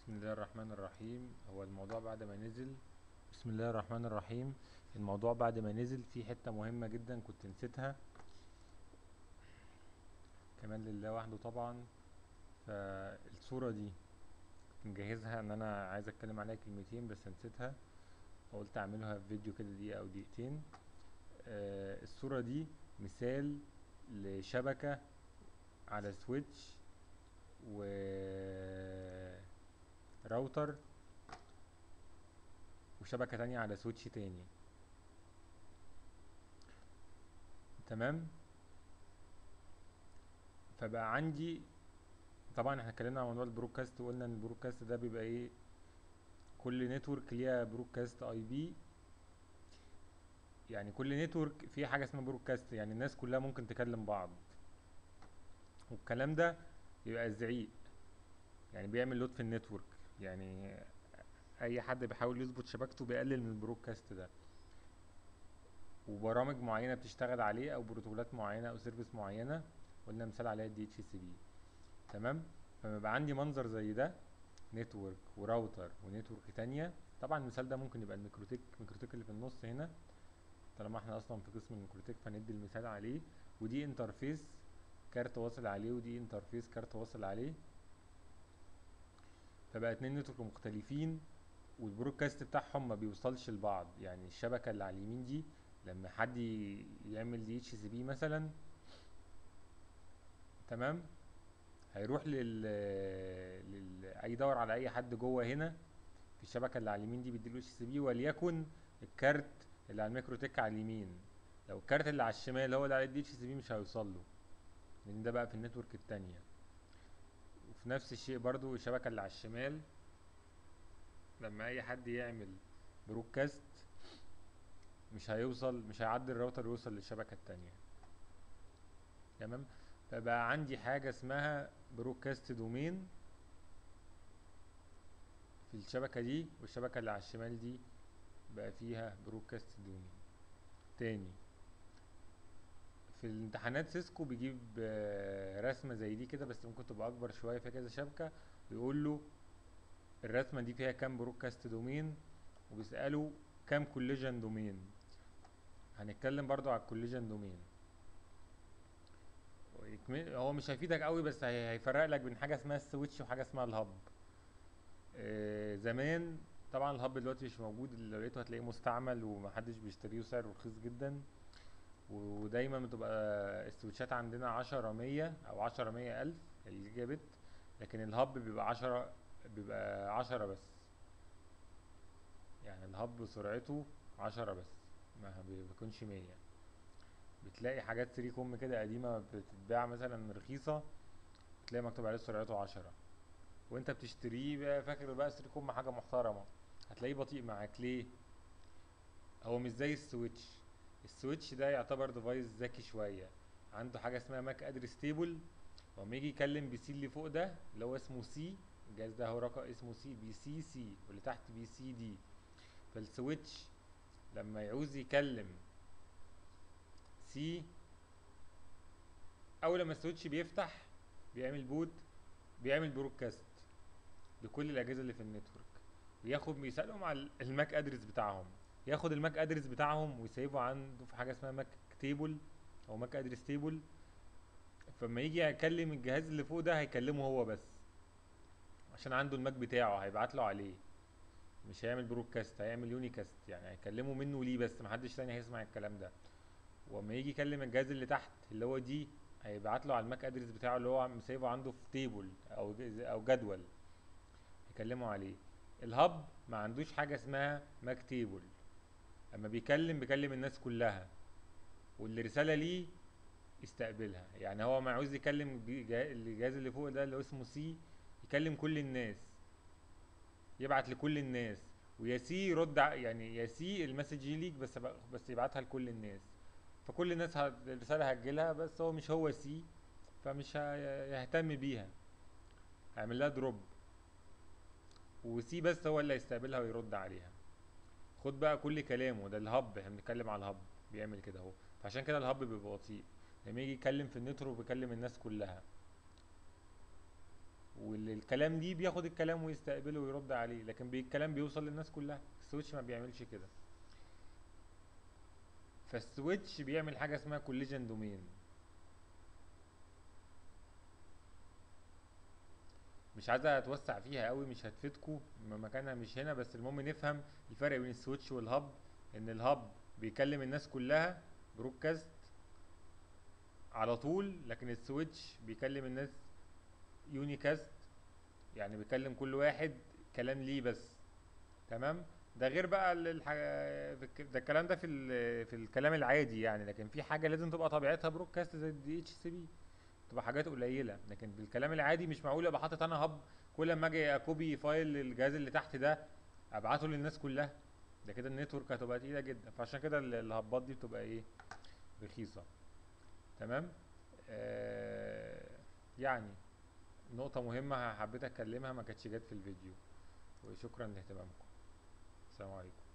بسم الله الرحمن الرحيم هو الموضوع بعد ما نزل بسم الله الرحمن الرحيم الموضوع بعد ما نزل في حتة مهمة جدا كنت نسيتها كمان لله وحده طبعا فالصورة دي كنت مجهزها ان انا عايز اتكلم عليها كلمتين بس نسيتها فقلت اعملها في فيديو كده دقيقة او دقيقتين آه، الصورة دي مثال لشبكة على سويتش و راوتر وشبكة تانية على سويتش تاني تمام فبقى عندي طبعا احنا اتكلمنا عن موضوع البرودكاست وقلنا ان البرودكاست ده بيبقى ايه كل نتورك ليها برودكاست اي بي يعني كل نتورك فيه حاجه اسمها برودكاست يعني الناس كلها ممكن تكلم بعض والكلام ده بيبقى الزعيق يعني بيعمل لود في النتورك يعني اي حد بيحاول يظبط شبكته بيقلل من البرودكاست ده وبرامج معينه بتشتغل عليه او بروتوكولات معينه او سيرفيس معينه قلنا مثال عليها الدي اتش سي بي تمام فما يبقى عندي منظر زي ده نتورك وراوتر ونتورك تانية طبعا المثال ده ممكن يبقى الميكروتيك الميكروتيك اللي في النص هنا طالما احنا اصلا في قسم الميكروتيك فندي المثال عليه ودي انترفيس كارت واصل عليه ودي انترفيس كارت واصل عليه فبقى اتنين نتورك مختلفين والبرودكاست بتاعهم ما بيوصلش لبعض يعني الشبكة اللي على اليمين دي لما حد ي- يعمل دي اتش سي بي مثلا تمام هيروح لل لل اي يدور على اي حد جوه هنا في الشبكة اللي على اليمين دي بيديله اتش سي بي وليكن الكارت اللي على الميكروتك على اليمين لو الكارت اللي على الشمال هو اللي على الدي اتش سي بي مش هيوصل له لان ده بقى في النتورك التانية وفي نفس الشيء برضو الشبكة اللي على الشمال لما اي حد يعمل برودكاست مش هيوصل مش هيعدي الراوتر يوصل للشبكة التانية تمام فبقى عندي حاجة اسمها برودكاست دومين في الشبكة دي والشبكة اللي على الشمال دي بقى فيها برودكاست دومين تاني في الامتحانات سيسكو بيجيب آه، رسمة زي دي كده بس ممكن تبقى أكبر شوية فيها كذا شبكة ويقول له الرسمة دي فيها كام برودكاست دومين وبيسأله كام كوليجن دومين هنتكلم برضو على الكوليجن دومين ويكمل- هو مش هيفيدك قوي بس هي- هيفرق لك بين حاجة اسمها السويتش وحاجة اسمها الهب آه، زمان طبعا الهب دلوقتي مش موجود اللي لو لقيته هتلاقيه مستعمل ومحدش بيشتريه وسعره رخيص جدا ودايما بتبقى السويتشات عندنا عشرة مية او عشرة مية الف الجيجا بت لكن الهب بيبقى عشرة بيبقى عشرة بس يعني الهب سرعته عشرة بس ما بي- بيكونش مية بتلاقي حاجات 3 كوم كده قديمة بتتباع مثلا رخيصة بتلاقي مكتوب عليه سرعته عشرة وانت بتشتريه بقى فاكر بقى 3 كوم حاجة محترمة هتلاقيه بطيء معاك ليه هو مش زي السويتش السويتش ده يعتبر ديفايس ذكي شوية عنده حاجة اسمها ماك ادرس تيبل وما يجي يكلم بي سي اللي فوق ده اللي هو اسمه سي الجهاز ده هو رقم اسمه سي بي سي سي واللي تحت بي سي دي فالسويتش لما يعوز يكلم سي اول لما السويتش بيفتح بيعمل بوت بيعمل برودكاست لكل الاجهزه اللي في النتورك وياخد بيسالهم على الماك ادرس بتاعهم ياخد الماك ادرس بتاعهم ويسيبه عنده في حاجه اسمها ماك تيبل او ماك ادرس تيبل فلما يجي يكلم الجهاز اللي فوق ده هيكلمه هو بس عشان عنده الماك بتاعه هيبعت له عليه مش هيعمل برودكاست هيعمل يونيكاست يعني هيكلمه منه ليه بس محدش تاني هيسمع الكلام ده وما يجي يكلم الجهاز اللي تحت اللي هو دي هيبعت له على الماك ادرس بتاعه اللي هو مسيبه عنده في تيبل او ج- او جدول يكلمه عليه الهب ما عندوش حاجه اسمها ماك تيبل اما بيكلم بيكلم الناس كلها واللي رساله ليه يستقبلها يعني هو ما عاوز يكلم بي- جا- الجهاز اللي فوق ده اللي هو اسمه سي يكلم كل الناس يبعت لكل الناس ويا سي يرد ع- يعني يا سي المسج ليك بس ب- بس يبعتها لكل الناس فكل الناس هت- الرسالة هتجيلها بس هو مش هو سي فمش هيهتم بيها هيعمل لها دروب وسي بس هو اللي هيستقبلها ويرد عليها خد بقى كل كلامه ده الهب احنا بنتكلم على الهب بيعمل كده اهو فعشان كده الهب بيبقى بطيء لما يجي يتكلم في النتورك بيكلم الناس كلها والكلام دي بياخد الكلام ويستقبله ويرد عليه لكن بي الكلام بيوصل للناس كلها السويتش ما بيعملش كده فالسويتش بيعمل حاجه اسمها كوليجن دومين مش عايز اتوسع فيها قوي مش هتفيدكم مكانها مش هنا بس المهم نفهم الفرق بين السويتش والهب ان الهب بيكلم الناس كلها برودكاست على طول لكن السويتش بيكلم الناس يونيكاست يعني بيكلم كل واحد كلام ليه بس تمام ده غير بقى ال- الح... ده الكلام ده في ال... في الكلام العادي يعني لكن في حاجه لازم تبقى طبيعتها برودكاست زي الدي اتش سي بي تبقى حاجات قليله لكن بالكلام العادي مش معقول ابقى حاطط انا هب كل ما اجي اكوبي فايل للجهاز اللي تحت ده ابعته للناس كلها ده كده النتورك هتبقى تقيله جدا فعشان كده ال- الهبات دي بتبقى ايه رخيصه تمام آه يعني نقطة مهمة حبيت أتكلمها ما كانتش جت في الفيديو وشكرا لاهتمامكم السلام عليكم